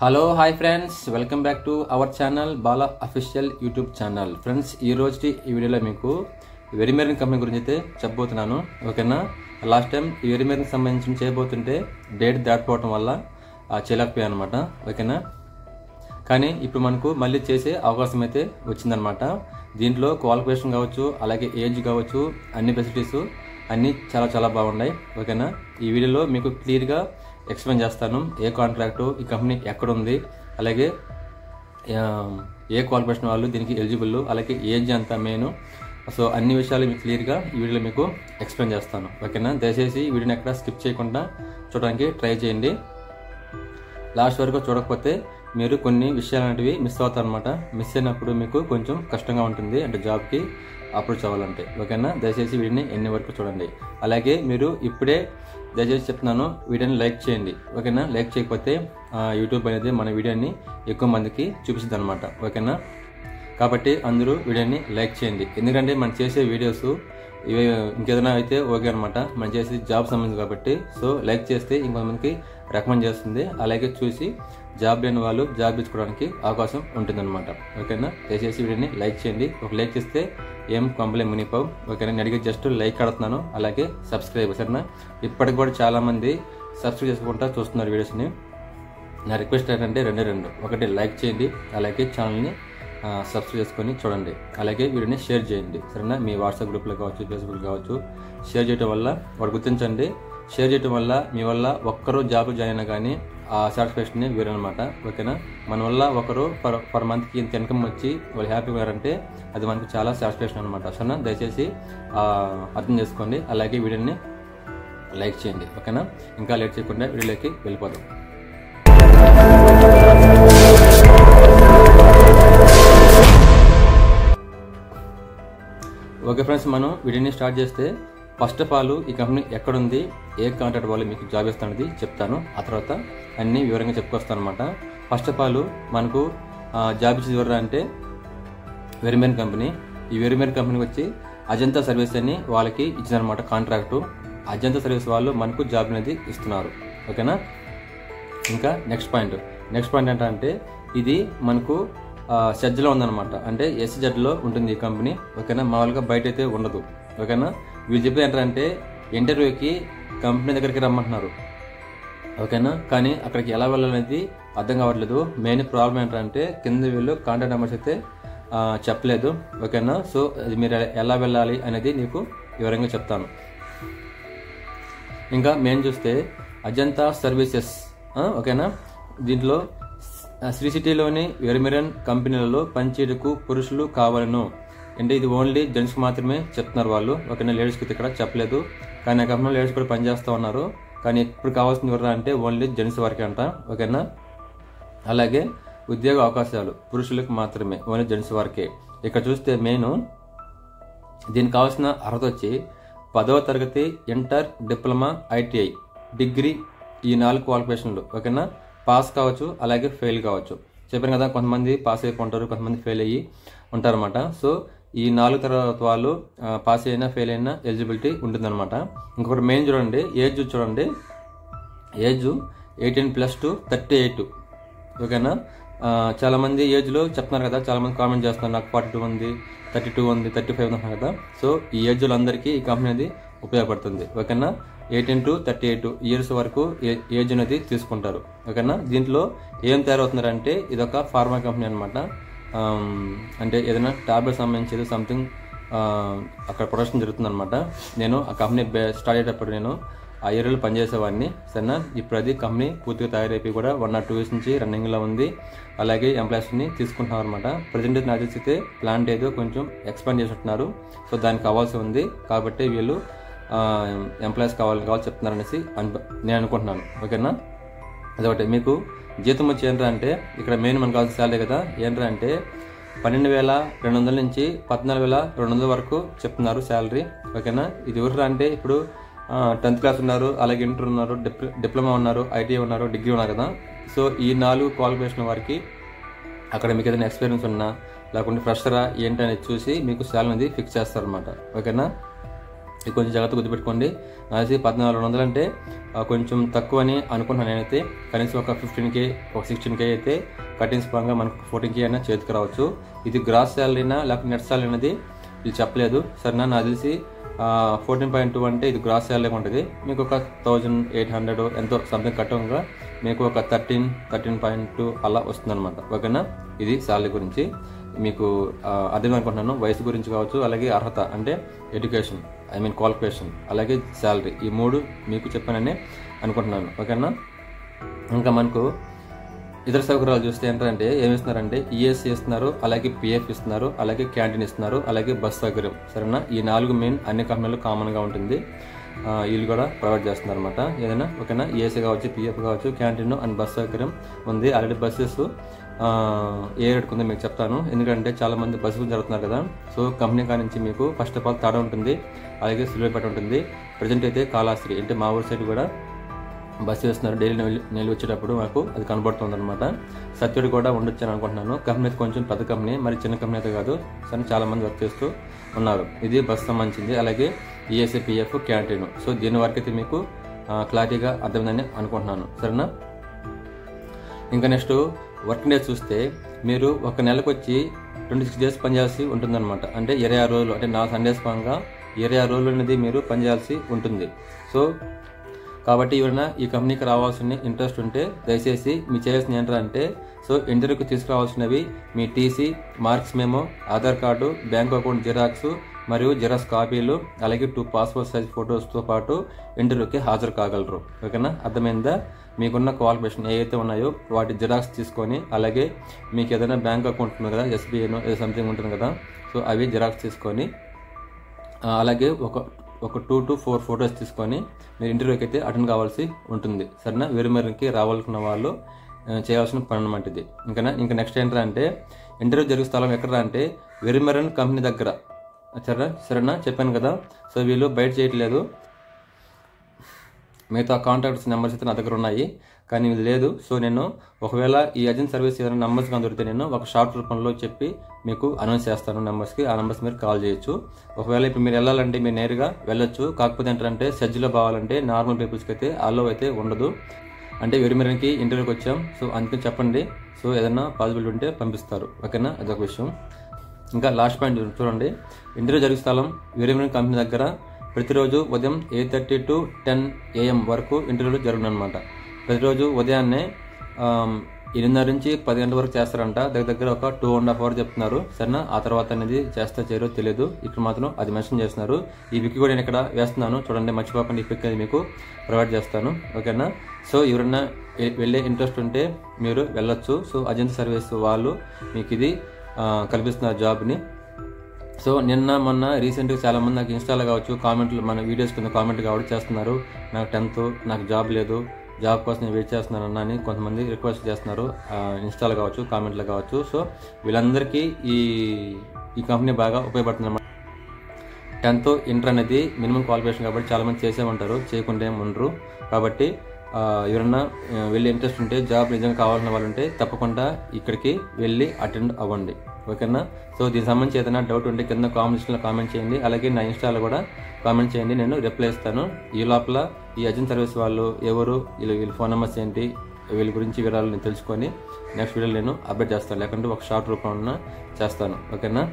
hello hi friends welcome back to our channel Bala official YouTube channel friends ఈ రోజు ఈ వీడియోలో మీకు వెరిమెరిన్ కంపెనీ గురించి అయితే చెప్పబోతున్నాను ఓకేనా లాస్ట్ టైం ఈ వెరిమెరిన్ సంబంధించి చేయబోతుంటే డేట్ దాటిపోవటం వల్ల ఆ చేయలేకపోయాను అనమాట ఓకేనా కానీ ఇప్పుడు మనకు మళ్ళీ చేసే అవకాశం అయితే వచ్చిందనమాట దీంట్లో క్వాలిఫికేషన్ కావచ్చు అలాగే ఏజ్ కావచ్చు అన్ని ఫెసిలిటీస్ అన్నీ చాలా చాలా బాగున్నాయి ఓకేనా ఈ వీడియోలో మీకు క్లియర్గా ఎక్స్ప్లెయిన్ చేస్తాను ఏ కాంట్రాక్టు ఈ కంపెనీ ఎక్కడ ఉంది అలాగే ఆ, ఏ క్వాలిఫికేషన్ వాళ్ళు దీనికి ఎలిజిబుల్ అలాగే ఏజ్ అంతా మెయిన్ సో అన్ని విషయాలు మీకు క్లియర్గా ఈ వీడియోలో మీకు ఎక్స్ప్లెయిన్ చేస్తాను ఓకేనా దయచేసి ఈ వీడియోని ఎక్కడ స్కిప్ చేయకుండా చూడడానికి ట్రై చేయండి లాస్ట్ వరకు చూడకపోతే మీరు కొన్ని విషయాలు అనేటివి మిస్ అవుతారు అనమాట మిస్ అయినప్పుడు మీకు కొంచెం కష్టంగా ఉంటుంది అంటే జాబ్కి అప్రోచ్ అవ్వాలంటే ఓకేనా దయచేసి వీడియోని ఎన్ని వరకు చూడండి అలాగే మీరు ఇప్పుడే దయచేసి చెప్తున్నాను వీడియోని లైక్ చేయండి ఓకేనా లైక్ చేయకపోతే ఆ, యూట్యూబ్ అనేది మన వీడియోని ఎక్కువ మందికి చూపిస్తుంది అనమాట ఓకేనా కాబట్టి అందరూ వీడియోని లైక్ చేయండి ఎందుకంటే మనం చేసే వీడియోస్ ఇవి ఇంకేదైనా అయితే ఓకే అనమాట మనం చేసే జాబ్ సంబంధించి కాబట్టి సో లైక్ చేస్తే ఇంకొంతమందికి రికమెండ్ చేస్తుంది అలాగే చూసి జాబ్ లేని వాళ్ళు జాబ్ ఇచ్చుకోవడానికి అవకాశం ఉంటుందన్నమాట ఓకేనా దయచేసి వీడియోని లైక్ చేయండి ఒక లైక్ చేస్తే ఏం కంప్లైంట్ మునిపోవు ఓకేనా నేను అడిగే జస్ట్ లైక్ కడుతున్నాను అలాగే సబ్స్క్రైబ్ సరేనా ఇప్పటికి కూడా చాలా మంది సబ్స్క్రైబ్ చేసుకుంటా చూస్తున్నారు వీడియోస్ని నా రిక్వెస్ట్ ఏంటంటే రెండే రెండు ఒకటి లైక్ చేయండి అలాగే ఛానల్ని ఆ, సబ్స్క్రైబ్ చేసుకొని చూడండి అలాగే వీడియోని షేర్ చేయండి సరేనా మీ వాట్సాప్ గ్రూప్లో కావచ్చు ఫేస్బుక్ కావచ్చు షేర్ చేయడం వల్ల వాడు గుర్తించండి షేర్ చేయడం వల్ల మీ వల్ల ఒక్కరు జాబ్ జాయిన్ అయినా కానీ ఆ సాటిస్ఫాక్షన్ వేరనమాట ఓకేనా మన వల్ల ఒకరు పర్ పర్ మంత్కి ఇంత ఇన్కమ్ వచ్చి వాళ్ళు హ్యాపీగా ఉన్నారంటే అది మనకు చాలా సాటిస్ఫాక్షన్ అనమాట సరేనా దయచేసి ఆ, అర్థం చేసుకోండి అలాగే వీడియోని లైక్ చేయండి ఓకేనా ఇంకా లేట్ చేయకుండా వీడియోలోకి వెళ్ళిపోదాం ఓకే ఫ్రెండ్స్ మనం వీడియోని స్టార్ట్ చేస్తే ఫస్ట్ ఆఫ్ ఆల్ ఈ కంపెనీ ఎక్కడుంది ఏ కాంట్రాక్ట్ వాళ్ళు మీకు జాబ్ ఇస్తానది చెప్తాను ఆ తర్వాత అన్ని వివరంగా చెప్పుకొస్తాను అనమాట ఫస్ట్ ఆఫ్ ఆల్ మనకు ఆ, జాబ్ ఇచ్చేది ఎవరు అంటే వెరిమెన్ కంపెనీ ఈ వెరిమెన్ కంపెనీ వచ్చి అజంతా సర్వీస్ అని వాళ్ళకి ఇచ్చిందనమాట కాంట్రాక్టు అజంతా సర్వీస్ వాళ్ళు మనకు జాబ్ అనేది ఇస్తున్నారు ఓకేనా ఇంకా నెక్స్ట్ పాయింట్ నెక్స్ట్ పాయింట్ ఏంటంటే ఇది మనకు సెజ్లో ఉందన్నమాట అంటే ఎస్ జెడ్లో ఉంటుంది ఈ కంపెనీ ఓకేనా మామూలుగా బయట అయితే ఉండదు ఓకేనా వీళ్ళు చెప్పేది ఏంటంటే ఇంటర్వ్యూకి కంపెనీ దగ్గరికి రమ్మంటున్నారు ఓకేనా కానీ అక్కడికి ఎలా వెళ్ళాలనేది అర్థం కావట్లేదు మెయిన్ ప్రాబ్లం ఏంటంటే కింద వీళ్ళు కాంటాక్ట్ నెంబర్స్ అయితే ఆ, చెప్పలేదు ఓకేనా సో అది మీరు ఎలా వెళ్ళాలి అనేది నీకు వివరంగా చెప్తాను ఇంకా మెయిన్ చూస్తే అజంతా సర్వీసెస్ ఆ, ఓకేనా దీంట్లో ఆ, శ్రీ సిటీలోని వెరిమిరన్ కంపెనీలలో పనిచేయటకు పురుషులు కావాలను అంటే ఇది ఓన్లీ జెంట్స్కి మాత్రమే చెప్తున్నారు వాళ్ళు ఓకేనా లేడీస్కి ఇక్కడ చెప్పలేదు కానీ ఆ కంపెనీలో లేడీస్ కూడా పనిచేస్తూ ఉన్నారు కానీ ఇప్పుడు కావాల్సింది ఎవరు అంటే ఓన్లీ జెంట్స్ వరకే అంట ఓకేనా అలాగే ఉద్యోగ అవకాశాలు పురుషులకు మాత్రమే ఓన్లీ జెంట్స్ వరకే ఇక్కడ చూస్తే మెయిన్ దీనికి కావాల్సిన అర్హత వచ్చి పదవ తరగతి ఇంటర్ డిప్లొమా ఐటీఐ డిగ్రీ ఈ నాలుగు క్వాలిఫికేషన్లు ఓకేనా పాస్ కావచ్చు అలాగే ఫెయిల్ కావచ్చు చెప్పాను కదా కొంతమంది పాస్ అయిపోంటారు కొంతమంది ఫెయిల్ అయ్యి ఉంటారన్నమాట సో ఈ నాలుగు తర్వాత వాళ్ళు ఆ, పాస్ అయినా ఫెయిల్ అయినా ఎలిజిబిలిటీ ఉంటుందన్నమాట ఇంకొకటి మెయిన్ చూడండి ఏజ్ చూడండి age eighteen plus to thirty eight ఓకేనా ఆ, చాలా మంది ఏజ్లో చెప్తున్నారు కదా చాలా మంది కామెంట్ చేస్తున్నారు నాకు ఫార్టీ టూ ఉంది థర్టీ టూ ఉంది థర్టీ ఫైవ్ ఉంటున్నారు కదా సో ఈ ఏజ్ అందరికీ ఈ కంపెనీ అనేది ఉపయోగపడుతుంది ఓకేనా eighteen to thirty eight years వరకు ఏ- ఏజ్ అనేది తీసుకుంటారు ఓకేనా దీంట్లో ఏం తయారవుతున్నారంటే ఇది ఒక ఫార్మా కంపెనీ అనమాట అంటే ఏదైనా టాబ్లెట్ సంబంధించి సంథింగ్ అక్కడ ప్రొడక్షన్ జరుగుతుందన్నమాట నేను ఆ కంపెనీ బే- స్టార్ట్ అయ్యేటప్పుడు నేను ఆ ఏరియాలో పనిచేసేవాడిని సరేనా ఇప్పుడు అది కంపెనీ పూర్తిగా తయారైపోయి కూడా వన్ ఆర్ టూ ఇయర్స్ నుంచి రన్నింగ్లో ఉంది అలాగే ఎంప్లాయీస్ని తీసుకుంటున్నాం అనమాట ప్రజెంట్ అయితే నాకు తెలిసి అయితే ప్లాంట్ ఏదో కొంచెం ఎక్స్పాండ్ చేసినట్టున్నారు సో దానికి కావాల్సి ఉంది కాబట్టి వీళ్ళు ఎంప్లాయీస్ కావాలని కావాలి చెప్తున్నారు అనేసి అను- నేను అనుకుంటున్నాను ఓకేనా అదొకటి మీకు జీతం వచ్చి ఏంట్రా అంటే ఇక్కడ మెయిన్ మనకు కావాల్సిన శాలరీ కదా ఏంట్రా అంటే పన్నెండు వేల రెండు వందల నుంచి పద్నాలుగు వేల రెండు వందల వరకు చెప్తున్నారు శాలరీ ఓకేనా ఇది ఎవరు అంటే ఇప్పుడు టెన్త్ క్లాస్ ఉన్నారు అలాగే ఇంటర్ ఉన్నారు డిప్ల- డిప్లొమా ఉన్నారు ఐటీఐ ఉన్నారు డిగ్రీ ఉన్నారు కదా సో ఈ నాలుగు క్వాలిఫికేషన్ వారికి అక్కడ మీకు ఏదైనా ఎక్స్పీరియన్స్ ఉన్నా లేకుంటే ఫ్రెషరా ఏంటి అనేది చూసి మీకు శాలరీ అనేది ఫిక్స్ చేస్తారనమాట ఓకేనా ఇది కొంచెం జాగ్రత్త గుర్తుపెట్టుకోండి నాసి పద్నాలుగు వందలు అంటే ఆ, కొంచెం తక్కువ అని అనుకుంటున్నాను నేనైతే కనీసం ఒక ఫిఫ్టీన్ కే ఒక సిక్స్టీన్ కే అయితే కటింగ్స్ పరంగా మనకు ఫోర్టీన్ కే అయినా చేతికి రావచ్చు ఇది గ్రాస్ శాలరీనా లేకపోతే నెట్ శాలరీ అనేది ఇది చెప్పలేదు సరేనా నాకు తెలిసి ఫోర్టీన్ పాయింట్ టూ అంటే ఇది గ్రాస్ శాలరీ ఉంటుంది మీకు ఒక థౌజండ్ ఎయిట్ హండ్రెడ్ ఎంతో సంథింగ్ కట్టంగా మీకు ఒక థర్టీన్ థర్టీన్ పాయింట్ టూ అలా వస్తుంది అనమాట ఓకేనా ఇది శాలరీ గురించి మీకు ఆ, అర్థం అనుకుంటున్నాను వయసు గురించి కావచ్చు అలాగే అర్హత అంటే ఎడ్యుకేషన్ ఐ మీన్ క్వాలిఫికేషన్ అలాగే శాలరీ ఈ మూడు మీకు చెప్పానని అనుకుంటున్నాను ఓకేనా ఇంకా మనకు ఇతర సౌకర్యాలు చూస్తే ఏంటంటే ఏమి ఇస్తున్నారంటే ఈఎస్సీ ఇస్తున్నారు అలాగే పిఎఫ్ ఇస్తున్నారు అలాగే క్యాంటీన్ ఇస్తున్నారు అలాగే బస్ సౌకర్యం సరేనా ఈ నాలుగు మెయిన్ అన్ని కంపెనీలు కామన్గా ఉంటుంది ఆ, వీళ్ళు కూడా ప్రొవైడ్ చేస్తున్నారు అనమాట ఏదైనా ఓకేనా ఈఎస్సీ కావచ్చు పిఎఫ్ కావచ్చు క్యాంటీన్ అండ్ బస్ సౌకర్యం ఉంది ఆల్రెడీ బస్సెస్ ఏ రేట్కి ఉందో మీకు చెప్తాను ఎందుకంటే చాలా మంది బస్సు జరుగుతున్నారు కదా సో కంపెనీ కాడ నుంచి మీకు ఫస్ట్ ఆఫ్ ఆల్ తాడ ఉంటుంది అలాగే సిల్వర్పేట ఉంటుంది ప్రజెంట్ అయితే కాళాశ్రీ అంటే మా ఊరి సైడ్ కూడా బస్సు వేస్తున్నారు డైలీ నెల- నెల వచ్చేటప్పుడు మాకు అది కనబడుతుంది అనమాట సత్యుడు కూడా ఉండొచ్చు అని అనుకుంటున్నాను కంపెనీ అయితే కొంచెం పెద్ద కంపెనీ మరి చిన్న కంపెనీ అయితే కాదు సరే చాలా మంది వర్క్ చేస్తూ ఉన్నారు ఇది బస్ సంబంధించింది అలాగే ఈఎస్ఏ పిఎఫ్ క్యాంటీన్ సో దీని వరకు అయితే మీకు ఆ, క్లారిటీగా అర్థమైందని అనుకుంటున్నాను సరేనా ఇంకా నెక్స్ట్ వర్కింగ్ డేస్ చూస్తే మీరు ఒక నెలకు వచ్చి ట్వంటీ సిక్స్ డేస్ పనిచేయాల్సి ఉంటుందన్నమాట అంటే ఇరవై ఆరు రోజులు అంటే నా సండేస్ పరంగా ఇరవై ఆరు రోజులు అనేది మీరు పనిచేయాల్సి ఉంటుంది సో కాబట్టి ఎవరైనా ఈ కంపెనీకి రావాల్సిన ఇంట్రెస్ట్ ఉంటే దయచేసి మీ చేయాల్సిన ఏంటంటే సో ఇంటర్వ్యూకి తీసుకురావాల్సినవి మీ TC marks memo Aadhaar card bank account xerox మరియు జిరాక్స్ కాపీలు అలాగే టూ పాస్పోర్ట్ సైజ్ ఫొటోస్తో పాటు ఇంటర్వ్యూకి హాజరు కాగలరు ఓకేనా అర్థమైందా మీకున్న క్వాలిఫికేషన్ ఏవైతే ఉన్నాయో వాటి జిరాక్స్ తీసుకొని అలాగే మీకు ఏదైనా బ్యాంక్ అకౌంట్ ఉంది కదా ఎస్బీఐనో ఏదో సంథింగ్ ఉంటుంది కదా సో అవి జిరాక్స్ తీసుకొని ఆ, అలాగే ఒక ఒక టూ టు ఫోర్ ఫొటోస్ తీసుకొని మీరు ఇంటర్వ్యూకి అయితే అటెండ్ కావాల్సి ఉంటుంది సరేనా వేరుమేరుకి రావాలనుకున్న వాళ్ళు ఆ, చేయాల్సిన పని అనమాట ఇది ఇంకా ఇంకా నెక్స్ట్ ఏంటంటే ఇంటర్వ్యూ జరిగే స్థలం ఎక్కడ అంటే వెరిమెరన్ కంపెనీ దగ్గర సరేనా సరేనా చెప్పాను కదా సో వీళ్ళు బయట చేయట్లేదు మిగతా కాంటాక్ట్స్ నెంబర్స్ అయితే నా దగ్గర ఉన్నాయి కానీ ఇది లేదు సో నేను ఒకవేళ ఈ ఏజెంట్ సర్వీస్ ఏదైనా నెంబర్స్ కానీ దొరికితే నేను ఒక షార్ట్ రూపంలో చెప్పి మీకు అనౌన్స్ చేస్తాను నెంబర్స్కి ఆ నెంబర్స్ మీరు కాల్ చేయొచ్చు ఒకవేళ ఇప్పుడు మీరు వెళ్ళాలంటే మీరు నేరుగా వెళ్ళొచ్చు కాకపోతే ఏంటంటే సజ్జలో పోవాలంటే నార్మల్ పీపుల్స్కి అయితే ఆలో అయితే ఉండదు అంటే వెరిమెరన్కి ఇంటర్వ్యూకి వచ్చాం సో అందుకని చెప్పండి సో ఏదైనా పాసిబిలిటీ ఉంటే పంపిస్తారు ఓకేనా అదొక విషయం ఇంకా లాస్ట్ పాయింట్ చూ- చూడండి ఇంటర్వ్యూ జరిగే స్థలం వెరిమెరన్ కంపెనీ దగ్గర ప్రతిరోజు ఉదయం eight thirty to ten AM వరకు ఇంటర్వ్యూలు జరుగునమాట ప్రతిరోజు ఉదయాన్నే ఆమ్, ఎనిమిదిన్నర నుంచి పది గంటల వరకు చేస్తారంట దగ్గర దగ్గర ఒక టూ అండ్ హాఫ్ అవర్ చెప్తున్నారు సరేనా ఆ తర్వాత అనేది చేస్తా చేయరో తెలియదు ఇక్కడ మాత్రం అది మెన్షన్ చేస్తున్నారు ఈ పిక్ కూడా నేను ఇక్కడ వేస్తున్నాను చూడండి మర్చిపోకుండా ఈ పిక్ అనేది మీకు ప్రొవైడ్ చేస్తాను ఓకేనా సో ఎవరైనా ఎ- వెళ్ళే ఇంట్రెస్ట్ ఉంటే మీరు వెళ్ళొచ్చు సో అజంత సర్వీస్ వాళ్ళు మీకు ఇది ఆ, కల్పిస్తున్నారు జాబ్ని సో నిన్న మొన్న రీసెంట్గా చాలా మంది నాకు ఇన్స్టాలో కావచ్చు కామెంట్లు మన వీడియోస్ కింద కామెంట్ కావచ్చు చేస్తున్నారు నాకు టెన్త్ నాకు జాబ్ లేదు జాబ్ కోసం నేను వెయిట్ చేస్తున్నాను అన్న అని కొంతమంది రిక్వెస్ట్ చేస్తున్నారు ఆ, ఇన్స్టాలో కావచ్చు కామెంట్లో కావచ్చు సో వీళ్ళందరికీ ఈ ఈ కంపెనీ బాగా ఉపయోగపడుతుంది అన్నమాట టెన్త్ ఇంటర్ అనేది మినిమం క్వాలిఫికేషన్ కాబట్టి చాలా మంది చేసే ఉంటారు చేయకుండా ఏం ఉండరు కాబట్టి ఆ, ఎవరన్నా ఆ, వెళ్ళే ఇంట్రెస్ట్ ఉంటే జాబ్ నిజంగా కావాలన్న వాళ్ళు ఉంటే తప్పకుండా ఇక్కడికి వెళ్ళి అటెండ్ అవ్వండి ఓకేనా సో దీనికి సంబంధించి ఏదైనా డౌట్ ఉంటే కింద కామెంట్స్లో కామెంట్ చేయండి అలాగే నా ఇన్స్టాలో కూడా కామెంట్ చేయండి నేను రిప్లై ఇస్తాను ఈ లోపల ఈ అర్జెంట్ సర్వీస్ వాళ్ళు ఎవరు వీళ్ళ వీళ్ళ ఫోన్ నెంబర్స్ ఏంటి వీళ్ళ గురించి వివరాలు నేను తెలుసుకొని నెక్స్ట్ వీడియోలో నేను అప్డేట్ చేస్తాను లేకుంటే ఒక షార్ట్ రూపంలో చేస్తాను ఓకేనా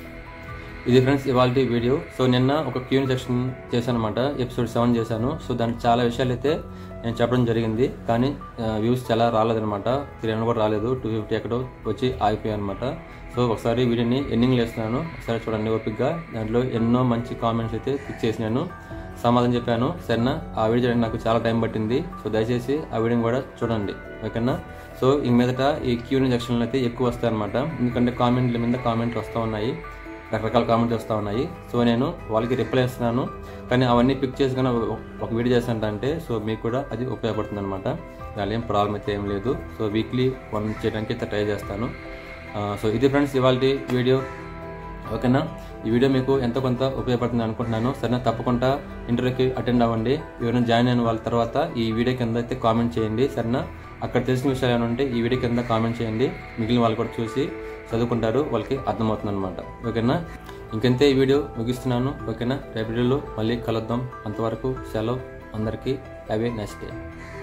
ఇది ఫ్రెండ్స్ ఇవాళ వీడియో సో నిన్న ఒక క్యూన్ సెక్షన్ చేశాను అనమాట ఎపిసోడ్ సెవెన్ చేశాను సో దాంట్లో చాలా విషయాలు అయితే నేను చెప్పడం జరిగింది కానీ వ్యూస్ చాలా రాలేదనమాట త్రీ హండ్రెడ్ కూడా రాలేదు టూ ఫిఫ్టీ ఎక్కడో వచ్చి ఆగిపోయాయి అనమాట సో ఒకసారి వీడియోని ఎండింగ్లో వేస్తున్నాను ఒకసారి చూడండి ఓపిక్గా దాంట్లో ఎన్నో మంచి కామెంట్స్ అయితే పిక్ చేసినాను సమాధానం చెప్పాను సరేనా ఆ వీడియో చేయడానికి నాకు చాలా టైం పట్టింది సో దయచేసి ఆ వీడియోని కూడా చూడండి ఓకేనా సో ఇంక మీదట ఈ క్యూని సెక్షన్లు అయితే ఎక్కువ వస్తాయి అనమాట ఎందుకంటే కామెంట్ల మీద కామెంట్లు వస్తూ ఉన్నాయి రకరకాల కామెంట్స్ వస్తూ ఉన్నాయి సో నేను వాళ్ళకి రిప్లై ఇస్తున్నాను కానీ అవన్నీ పిక్ చేసుకుని ఒక వీడియో చేస్తానంటే సో మీకు కూడా అది ఉపయోగపడుతుంది అనమాట దాని ఏం ప్రాబ్లం అయితే ఏం లేదు సో వీక్లీ వన్ చేయడానికి అయితే ట్రై చేస్తాను ఆ, సో ఇది ఫ్రెండ్స్ ఇవాళ వీడియో ఓకేనా ఈ వీడియో మీకు ఎంతో కొంత ఉపయోగపడుతుంది అనుకుంటున్నాను సరేనా తప్పకుండా ఇంటర్వ్యూకి అటెండ్ అవ్వండి ఎవరైనా జాయిన్ అయిన వాళ్ళ తర్వాత ఈ వీడియో కింద అయితే కామెంట్ చేయండి సరేనా అక్కడ తెలిసిన విషయాలు ఏమైనా ఉంటే ఈ వీడియో కింద కామెంట్ చేయండి మిగిలిన వాళ్ళు కూడా చూసి చదువుకుంటారు వాళ్ళకి అర్థమవుతుంది అనమాట ఓకేనా ఇంకంతే ఈ వీడియో ముగిస్తున్నాను ఓకేనా రేపు వీడియోలో మళ్ళీ కలుద్దాం అంతవరకు సెలవు అందరికీ హ్యావ్ ఏ నెక్స్ట్ డే